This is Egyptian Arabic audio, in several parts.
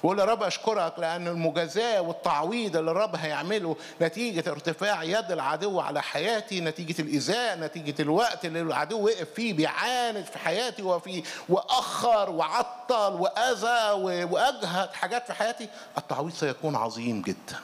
وقول يا رب اشكرك لان المجازاه والتعويض اللي الرب هيعمله نتيجه ارتفاع يد العدو على حياتي نتيجه الايذاء نتيجه الوقت اللي العدو وقف فيه بيعاند في حياتي وفي واخر وعطل واذى واجهد حاجات في حياتي التعويض سيكون عظيم جدا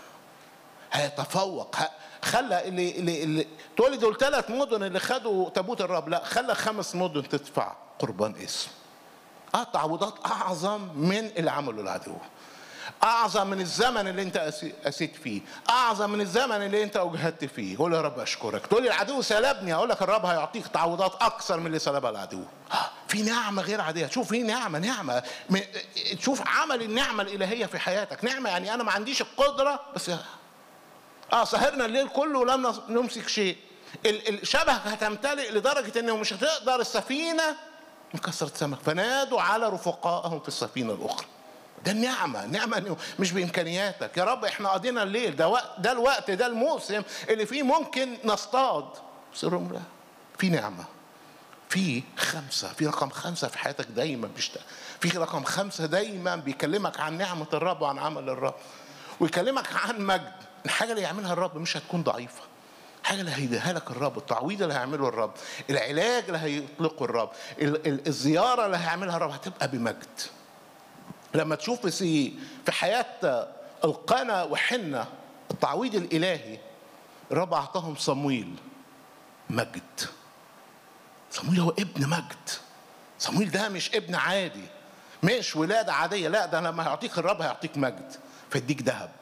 هيتفوق خلى اللي اللي, اللي تقول لي دول ثلاث مدن اللي خدوا تابوت الرب لا خلى خمس مدن تدفع قربان اسم اه تعويضات اعظم من اللي عمله العدو اعظم من الزمن اللي انت اسيت فيه اعظم من الزمن اللي انت اجهدت فيه قول يا رب اشكرك تقول لي العدو سلبني اقول لك الرب هيعطيك تعويضات اكثر من اللي سلبها العدو في نعمة غير عادية شوف في نعمة نعمة شوف عمل النعمة الإلهية في حياتك نعمة يعني أنا ما عنديش القدرة بس اه سهرنا الليل كله ولم نمسك شيء الشبكة هتمتلئ لدرجة انه مش هتقدر السفينة من كثرة سمك فنادوا على رفقائهم في السفينة الأخرى ده النعمة نعمة مش بإمكانياتك يا رب احنا قضينا الليل ده وقت ده الوقت ده الموسم اللي فيه ممكن نصطاد لا في نعمة في خمسة في رقم خمسة في حياتك دايما بيشتغل في رقم خمسة دايما بيكلمك عن نعمة الرب وعن عمل الرب ويكلمك عن مجد الحاجة اللي يعملها الرب مش هتكون ضعيفة الحاجة اللي هيديها لك الرب التعويض اللي هيعمله الرب العلاج اللي هيطلقه الرب الزيارة اللي هيعملها الرب هتبقى بمجد لما تشوف في في حياة القنا وحنة التعويض الإلهي الرب أعطاهم صمويل مجد صمويل هو ابن مجد صمويل ده مش ابن عادي مش ولادة عادية لا ده لما هيعطيك الرب هيعطيك مجد فيديك ذهب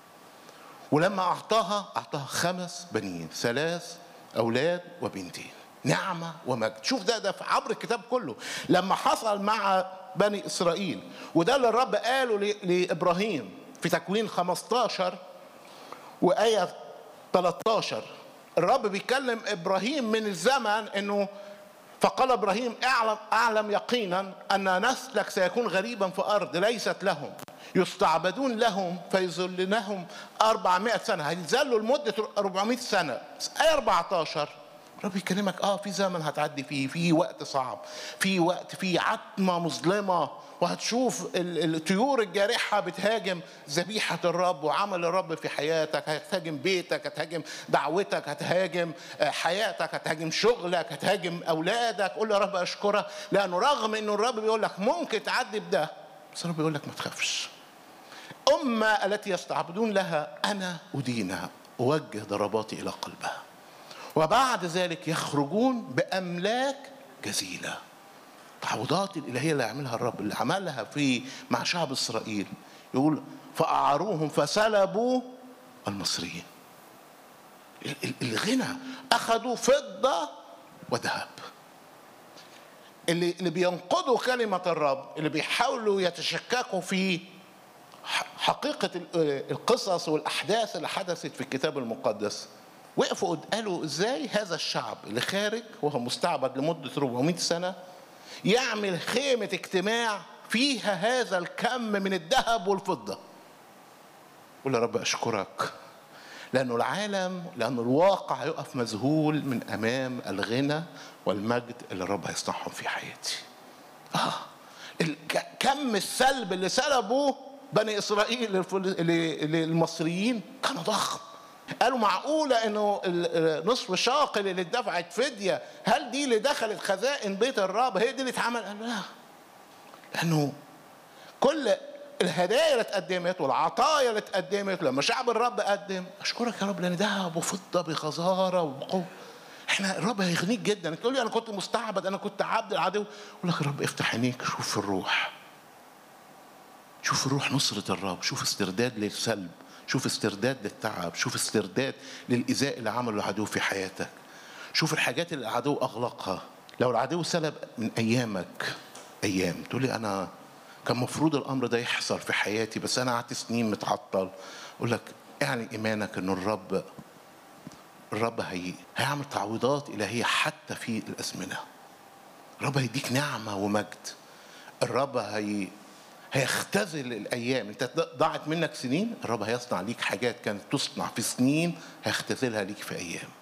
ولما أعطاها أعطاها خمس بنين ثلاث أولاد وبنتين نعمة ومجد شوف ده ده في عبر الكتاب كله لما حصل مع بني إسرائيل وده اللي الرب قاله لإبراهيم في تكوين 15 وآية 13 الرب بيكلم إبراهيم من الزمن إنه فقال ابراهيم اعلم اعلم يقينا ان نسلك سيكون غريبا في ارض ليست لهم يستعبدون لهم فيذلنهم 400 سنه هيذلوا لمده 400 سنه ايه 14 رب يكلمك اه في زمن هتعدي فيه في وقت صعب في وقت في عتمه مظلمه وهتشوف الطيور الجارحة بتهاجم ذبيحة الرب وعمل الرب في حياتك هتهاجم بيتك هتهاجم دعوتك هتهاجم حياتك هتهاجم شغلك هتهاجم أولادك قول يا رب أشكرك لأنه رغم أنه الرب بيقول لك ممكن تعدي بده بس الرب بيقول لك ما تخافش أمة التي يستعبدون لها أنا أدينها أوجه ضرباتي إلى قلبها وبعد ذلك يخرجون بأملاك جزيلة التعويضات الإلهية اللي يعملها الرب اللي عملها في مع شعب إسرائيل يقول فأعاروهم فسلبوا المصريين الغنى أخذوا فضة وذهب اللي اللي بينقضوا كلمة الرب اللي بيحاولوا يتشككوا في حقيقة القصص والأحداث اللي حدثت في الكتاب المقدس وقفوا قالوا ازاي هذا الشعب اللي خارج وهو مستعبد لمدة 400 سنة يعمل خيمة اجتماع فيها هذا الكم من الذهب والفضة قول يا رب أشكرك لأنه العالم لأنه الواقع هيقف مذهول من أمام الغنى والمجد اللي الرب هيصنعهم في حياتي آه كم السلب اللي سلبه بني إسرائيل للمصريين كان ضخم قالوا معقولة انه نصف شاقل اللي اتدفعت فدية هل دي اللي دخلت خزائن بيت الرب هي دي اللي اتعمل قالوا لا لانه كل الهدايا اللي اتقدمت والعطايا اللي اتقدمت لما شعب الرب قدم اشكرك يا رب لان ذهب وفضه بغزاره وبقوه احنا الرب هيغنيك جدا تقول لي انا كنت مستعبد انا كنت عبد العدو اقول لك الرب افتح عينيك شوف الروح شوف الروح نصرة الرب شوف استرداد للسلب شوف استرداد للتعب شوف استرداد للإيذاء اللي عمله العدو في حياتك شوف الحاجات اللي العدو أغلقها لو العدو سلب من أيامك أيام تقول لي أنا كان المفروض الأمر ده يحصل في حياتي بس أنا قعدت سنين متعطل أقول لك اعني إيمانك إنه الرب الرب هي هيعمل تعويضات إلهية حتى في الأزمنة الرب هيديك نعمة ومجد الرب هي هيختزل الايام انت ضاعت منك سنين الرب هيصنع ليك حاجات كانت تصنع في سنين هيختزلها ليك في ايام